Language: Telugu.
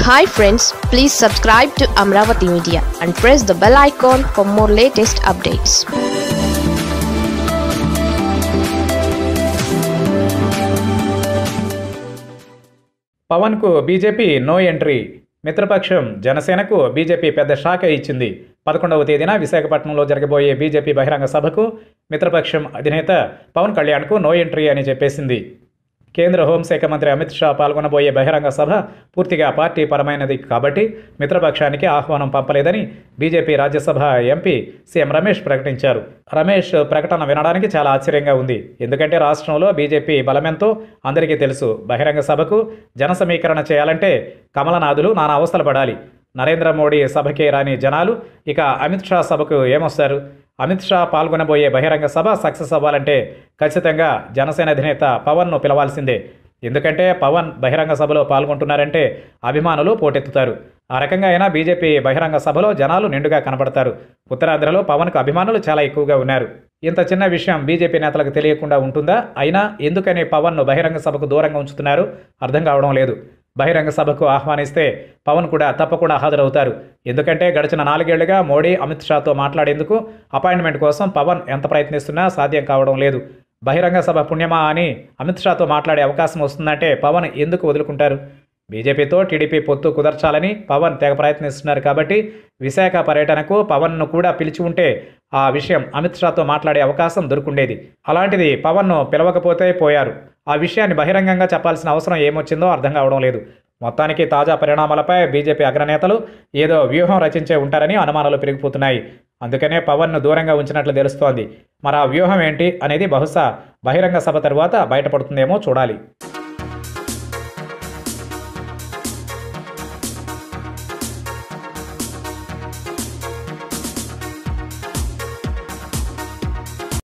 hi friends please subscribe to Amaravati media and press the bell icon for more latest updates పవన్కు బీజేపీ నో ఎంట్రీ మిత్రపక్షం జనసేనకు బీజేపీ పెద్ద షాక్ ఇచ్చింది పదకొండవ తేదీన విశాఖపట్నంలో జరగబోయే బీజేపీ బహిరంగ సభకు మిత్రపక్షం అధినేత పవన్ కళ్యాణ్కు నో ఎంట్రీ అని చెప్పేసింది కేంద్ర హోంశాఖ మంత్రి అమిత్ షా పాల్గొనబోయే బహిరంగ సభ పూర్తిగా పార్టీ పరమైనది కాబట్టి మిత్రపక్షానికి ఆహ్వానం పంపలేదని BJP Rajya Sabha MP CM Ramesh ప్రకటించారు రమేష్ ప్రకటన వినడానికి చాలా ఆశ్చర్యంగా ఉంది ఎందుకంటే రాష్ట్రంలో బీజేపీ బలమెంతో అందరికీ తెలుసు బహిరంగ సభకు జన సమీకరణ చేయాలంటే కమలనాథులు నానా అవస్థలు పడాలి నరేంద్ర మోడీ సభకే రాని జనాలు ఇక అమిత్ షా సభకు ఏమొస్తారు అమిత్ షా పాల్గొనబోయే బహిరంగ సభ సక్సెస్ అవ్వాలంటే ఖచ్చితంగా జనసేన అధినేత పవన్ను పిలవాల్సిందే ఎందుకంటే పవన్ బహిరంగ సభలో పాల్గొంటున్నారంటే అభిమానులు పోటెత్తుతారు ఆ రకంగా అయినా బీజేపీ బహిరంగ సభలో జనాలు నిండుగా కనబడతారు ఉత్తరాంధ్రలో పవన్కు అభిమానులు చాలా ఎక్కువగా ఉన్నారు ఇంత చిన్న విషయం బీజేపీ నేతలకు తెలియకుండా ఉంటుందా అయినా ఎందుకని పవన్ను బహిరంగ సభకు దూరంగా ఉంచుతున్నారు అర్థం కావడం లేదు బహిరంగ సభకు ఆహ్వానిస్తే పవన్ కూడా తప్పకుండా హాజరవుతారు ఎందుకంటే గడిచిన నాలుగేళ్లుగా మోడీ అమిత్ షాతో మాట్లాడేందుకు అపాయింట్మెంట్ కోసం పవన్ ఎంత ప్రయత్నిస్తున్నా సాధ్యం కావడం లేదు బహిరంగ సభ పుణ్యమా అని అమిత్ షాతో మాట్లాడే అవకాశం వస్తుందంటే పవన్ ఎందుకు వదులుకుంటారు బీజేపీతో టీడీపీ పొత్తు కుదర్చాలని పవన్ తెగ ప్రయత్నిస్తున్నారు కాబట్టి విశాఖ పర్యటనకు పవన్ను కూడా పిలిచి ఉంటే ఆ విషయం అమిత్ షాతో మాట్లాడే అవకాశం దొరుకుండేది అలాంటిది పవన్ను పిలవకపోతే పోయారు ఆ విషయాన్ని బహిరంగంగా చెప్పాల్సిన అవసరం ఏమొచ్చిందో అర్థం కావడం లేదు మొత్తానికి తాజా పరిణామాలపై బీజేపీ అగ్రనేతలు ఏదో వ్యూహం రచించే ఉంటారని అనుమానాలు పెరిగిపోతున్నాయి అందుకనే పవన్ను దూరంగా ఉంచినట్లు తెలుస్తోంది మరి ఆ వ్యూహం ఏంటి అనేది బహుశా బహిరంగ సభ తరువాత బయటపడుతుందేమో చూడాలి